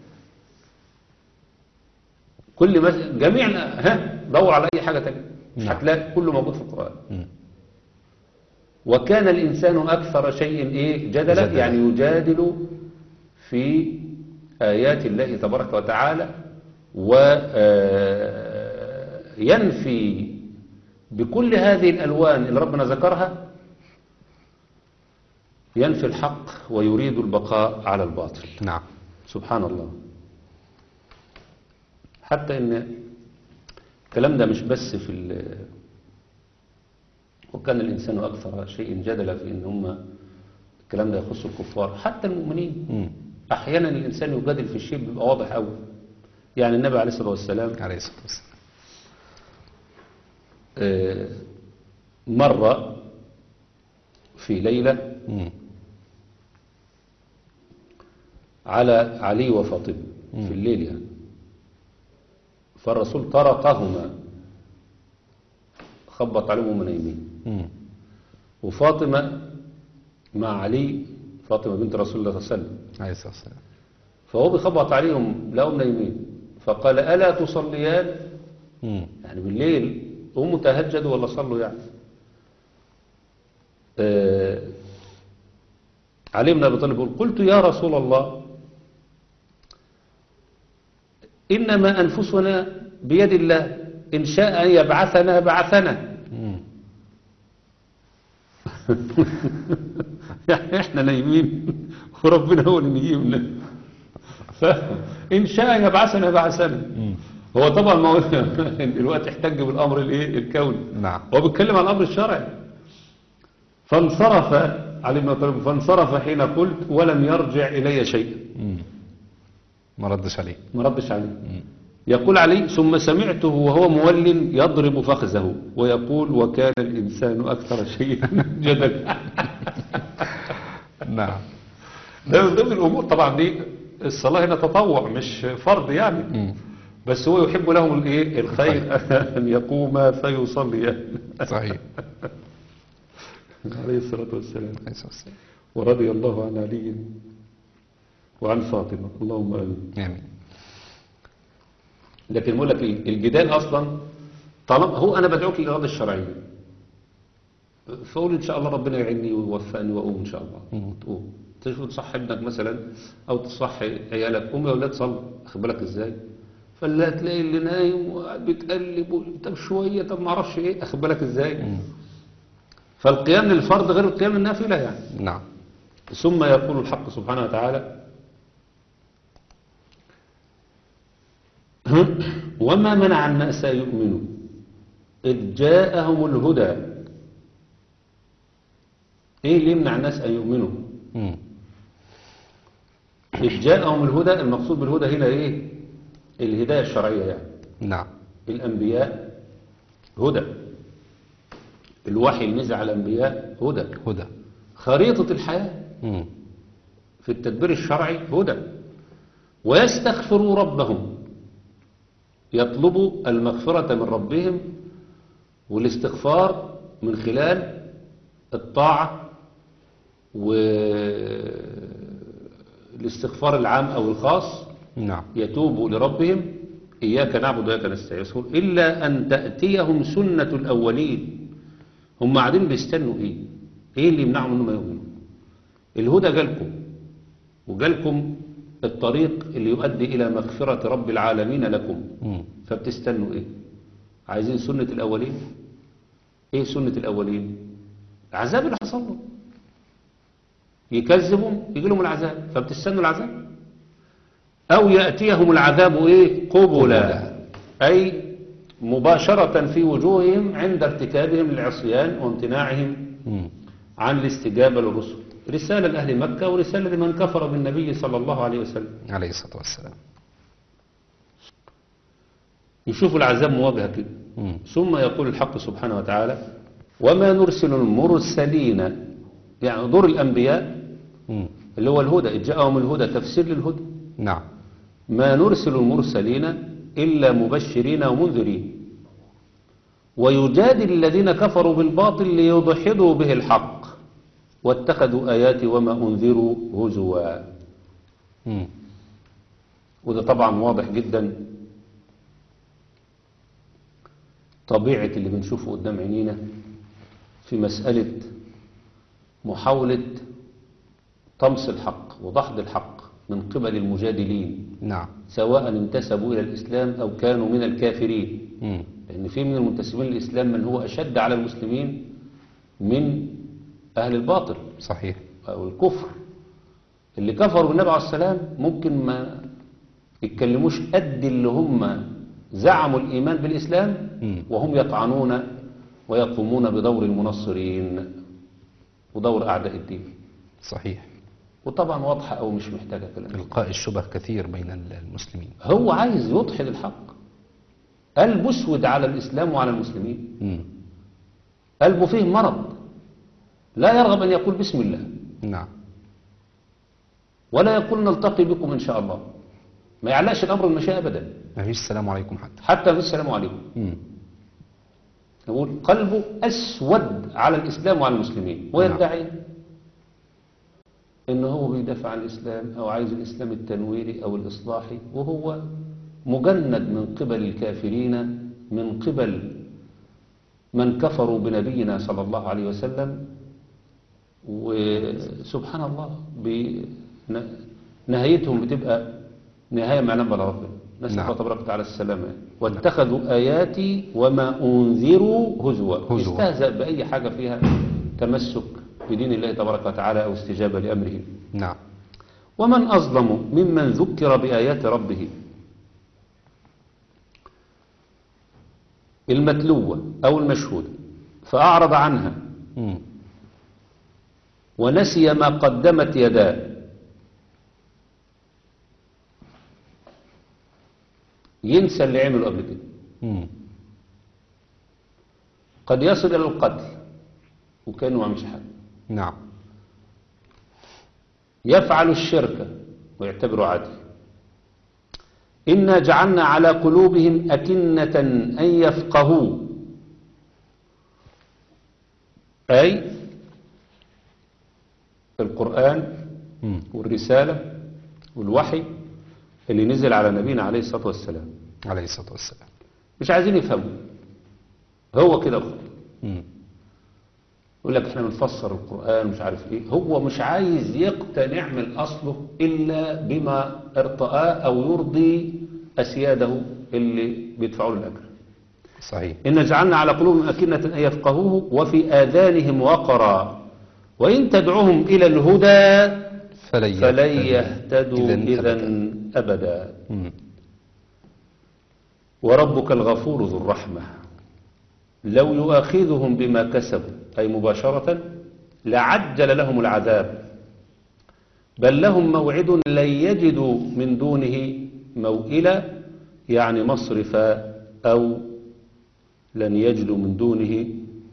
كل مثل جميع ها دور على أي حاجة تانية مش نعم. هتلاقي كله موجود في القرآن مم. وكان الإنسان أكثر شيء إيه جدلا جدلا. يعني يجادل في آيات الله تبارك وتعالى وينفي بكل هذه الألوان اللي ربنا ذكرها ينفي الحق ويريد البقاء على الباطل نعم سبحان الله حتى ان الكلام ده مش بس في ال وكان الإنسان أكثر شيء جدلا في إن هم الكلام ده يخص الكفار حتى المؤمنين مم. أحيانا الإنسان يجادل في الشيء بيبقى واضح أوي يعني النبي عليه الصلاة والسلام عليه الصلاة والسلام آه، مر في ليلة مم. على علي وفاطمة في الليل يعني فالرسول طرقهما خبط عليهم وهم نايمين مم. وفاطمة مع علي فاطمة بنت رسول الله صلى الله عليه وسلم عليه الصلاة والسلام فهو بيخبط عليهم لقوا نايمين فقال ألا تصليان مم. يعني بالليل قوموا تهجدوا ولا صلوا يعني آه علي بن أبي طالب يقول قلت يا رسول الله إنما أنفسنا بيد الله إن شاء أن يبعثنا بعثنا مم. يعني احنا نايمين وربنا هو اللي نيمنا فإن شاء يبعثنا يبعثنا هو طبعا ما هو الوقت احتج بالأمر الايه الكوني نعم هو بيتكلم عن الأمر الشرعي فانصرف علي بن أبي طالب فانصرف حين قلت ولم يرجع إلي شيء مم. ما ردش عليه ما ردش عليه يقول علي ثم سمعته وهو مول يضرب فخذه ويقول وكان الإنسان أكثر شيء جدلا نعم ده من ضمن الأمور طبعا دي الصلاة هنا تطوع مش فرض يعني مم. بس هو يحب لهم الايه الخير أن يقوم فيصلي صحيح عليه الصلاة والسلام عليه الصلاة والسلام. ورضي الله عن علي وعن فاطمة اللهم آمين آمين لكن بقول لك ايه الجدال اصلا طالما هو انا بدعوك للاراده الشرعيه فقول ان شاء الله ربنا يعيني ويوفقني واقوم ان شاء الله تقوم تشوف تصح ابنك مثلا او تصح عيالك قوم يا اولاد صلوا واخد بالك ازاي فلا تلاقي اللي نايم وقاعد بيتقلب و- طب شويه طب ما اعرفش ايه اخد بالك ازاي فالقيام للفرض غير القيام للنافله يعني نعم ثم يقول الحق سبحانه وتعالى وما منع الناس أن يؤمنوا إذ جاءهم الهدى إيه اللي يمنع الناس أن يؤمنوا مم. إذ جاءهم الهدى المقصود بالهدى هنا إيه الهداية الشرعية يعني نعم الأنبياء هدى الوحي اللي نزل على الأنبياء هدى هدى خريطة الحياة مم. في التدبير الشرعي هدى ويستغفروا ربهم يطلبوا المغفرة من ربهم والاستغفار من خلال الطاعة والاستغفار العام أو الخاص نعم يتوبوا لربهم إياك نعبد وإياك نستعين يقول إلا أن تأتيهم سنة الأولين هم قاعدين بيستنوا إيه إيه اللي يمنعهم إنهم يؤمنوا الهدى جالكم وجالكم الطريق اللي يؤدي إلى مغفرة رب العالمين لكم مم. فبتستنوا إيه عايزين سنة الأولين إيه سنة الأولين العذاب اللي حصل لهم يكذبوا يجي لهم العذاب فبتستنوا العذاب أو يأتيهم العذاب إيه قبلا أي مباشرة في وجوههم عند ارتكابهم للعصيان وامتناعهم مم. عن الاستجابة للرسل رسالة لأهل مكة ورسالة لمن كفر بالنبي صلى الله عليه وسلم عليه الصلاة والسلام يشوفوا العذاب مواجهة كده مم. ثم يقول الحق سبحانه وتعالى وما نرسل المرسلين يعني دور الأنبياء مم. اللي هو الهدى إذ جاءهم الهدى تفسير للهدى نعم ما نرسل المرسلين إلا مبشرين ومنذرين ويجادل الذين كفروا بالباطل ليضحضوا به الحق واتخذوا آياتي وما أنذروا هزوا مم. وده طبعا واضح جدا طبيعة اللي بنشوفه قدام عينينا في مسألة محاولة طمس الحق وضحض الحق من قبل المجادلين نعم سواء انتسبوا إلى الإسلام أو كانوا من الكافرين مم. لأن في من المنتسبين للإسلام من هو أشد على المسلمين من أهل الباطل صحيح أو الكفر اللي كفروا بالنبي عليه السلام ممكن ما يتكلموش قد اللي هم زعموا الإيمان بالإسلام مم. وهم يطعنون ويقومون بدور المنصرين ودور أعداء الدين صحيح وطبعا واضحة أو مش محتاجة كلام إلقاء الشبه كثير بين المسلمين هو عايز يضحد الحق قلبه اسود على الإسلام وعلى المسلمين مم. قلبه فيه مرض لا يرغب أن يقول بسم الله نعم ولا يقول نلتقي بكم إن شاء الله ما يعلقش الأمر المشاء أبدا ما فيش السلام عليكم حتى حتى في السلام عليكم مم. يقول قلبه أسود على الإسلام وعلى المسلمين ويدعي إن هو بيدافع عن الإسلام أو عايز الإسلام التنويري أو الإصلاحي وهو مجند من قبل الكافرين من قبل من كفروا بنبينا صلى الله عليه وسلم وسبحان الله بن- نهايتهم بتبقى نهاية ما يعلم ولا ربنا نسأل نعم. الله تبارك وتعالى السلامة واتخذوا آياتي وما أنذروا هزوا هزوا. استهزأ بأي حاجة فيها تمسك بدين الله تبارك وتعالى أو استجابة لأمره نعم ومن أظلم ممن ذكر بآيات ربه المتلوة أو المشهودة فأعرض عنها مم. ونسي ما قدمت يداه ينسى اللي عمله قبل كده مم. قد يصل إلى القتل وكانه ما عملش حاجة نعم يفعل الشرك ويعتبره عدل إنا جعلنا على قلوبهم أكنة أن يفقهوا أي القرآن مم. والرسالة والوحي اللي نزل على نبينا عليه الصلاة والسلام عليه الصلاة والسلام مش عايزين يفهموا هو كده خالص. مم. يقول لك احنا بنفسر القرآن مش عارف ايه هو مش عايز يقتنع من اصله الا بما ارتآه او يرضي اسياده اللي بيدفعوا له الاجر صحيح إن جعلنا على قلوبهم أكنة أن يفقهوه وفي آذانهم وقرا وإن تدعوهم إلى الهدى فلن فلن يهتدوا يهتدوا إذن إذا أبداً. أبدا مم. وربك الغفور ذو الرحمة لو يؤاخذهم بما كسبوا أي مباشرة لعجل لهم العذاب بل لهم موعد لن يجدوا من دونه موئلا يعني مصرفا أو لن يجدوا من دونه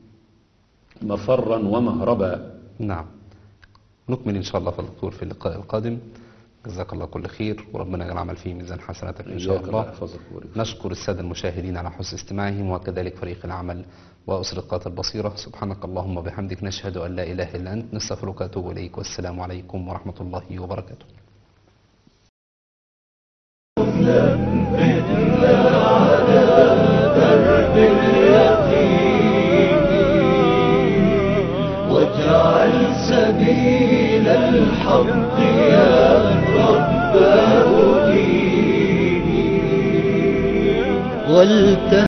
مفرا ومهربا نعم نكمل إن شاء الله في الدكتور في اللقاء القادم جزاك الله كل خير وربنا يجعل العمل فيه ميزان حسناتك إن شاء إياك الله الله يحفظك ويبارك فيك. نشكر السادة المشاهدين على حسن استماعهم وكذلك فريق العمل وأسرقات البصيرة سبحانك اللهم وبحمدك نشهد أن لا إله إلا أنت نستغفرك وأتوب إليك والسلام عليكم ورحمة الله وبركاته واجعل سبيل الحق يا رب هديني والتهب